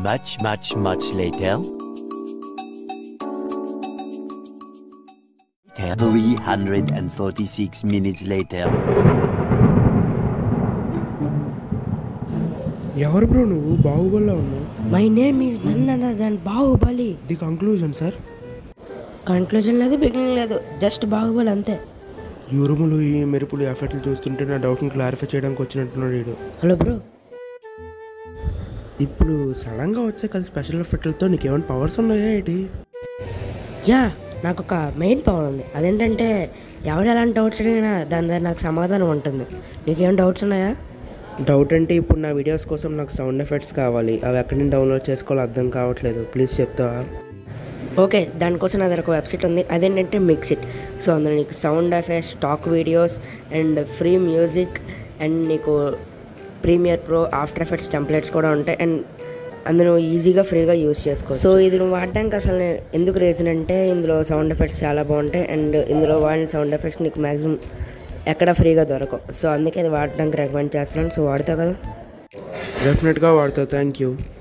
Much, much, much later. 346 minutes later. ఎవరు bro నువ్వు బాహుబలిలో ఉన్నావు my name is none other than Baahubali the conclusion sir conclusion లేదు beginning లేదు జస్ట్ బాహుబలి అంతే ఈ ఉరుములు ఈ మెరుపులు ఎఫెక్ట్లు చూస్తుంటే నా డౌట్ని క్లారిఫై చేయడానికి వచ్చినట్టున్నాడు వీడు హలో బ్రో ఇప్పుడు సడన్గా వచ్చే కలిసి స్పెషల్ ఎఫెక్ట్లతో నీకేమైనా పవర్స్ ఉన్నాయా ఏంటి యా నాకు ఒక మెయిన్ పవర్ ఉంది అదేంటంటే ఎవరు ఎలాంటి డౌట్స్ అడిగినా దాని దగ్గర నాకు సమాధానం ఉంటుంది నీకేం డౌట్స్ ఉన్నాయా డౌట్ అంటే ఇప్పుడు నా వీడియోస్ కోసం నాకు సౌండ్ ఎఫెక్ట్స్ కావాలి అవి ఎక్కడి నుంచి డౌన్లోడ్ చేసుకోవాలో అర్థం కావట్లేదు ప్లీజ్ చెప్తావా ఓకే దానికోసం నా దగ్గర ఒక వెబ్సైట్ ఉంది అదేంటంటే మిక్సిట్ సో అందులో నీకు sound effects stock videos and free music and నీకు premiere pro after effects templates కూడా ఉంటాయి అండ్ అందులో ఈజీగా ఫ్రీగా యూస్ చేసుకో సో ఇది నువ్వు వాడడానికి అసలు నేను ఎందుకు రీజన్ అంటే ఇందులో సౌండ్ ఎఫెక్ట్స్ చాలా బాగుంటాయి అండ్ ఇందులో వాడిన సౌండ్ ఎఫెక్ట్స్ నీకు మ్యాక్సిమం ఎక్కడ ఫ్రీగా దొరకవు సో అందుకే ఇది వాడడానికి రికమెండ్ చేస్తున్నాను సో వాడతావు కదా డెఫినెట్గా వాడతా థ్యాంక్ యూ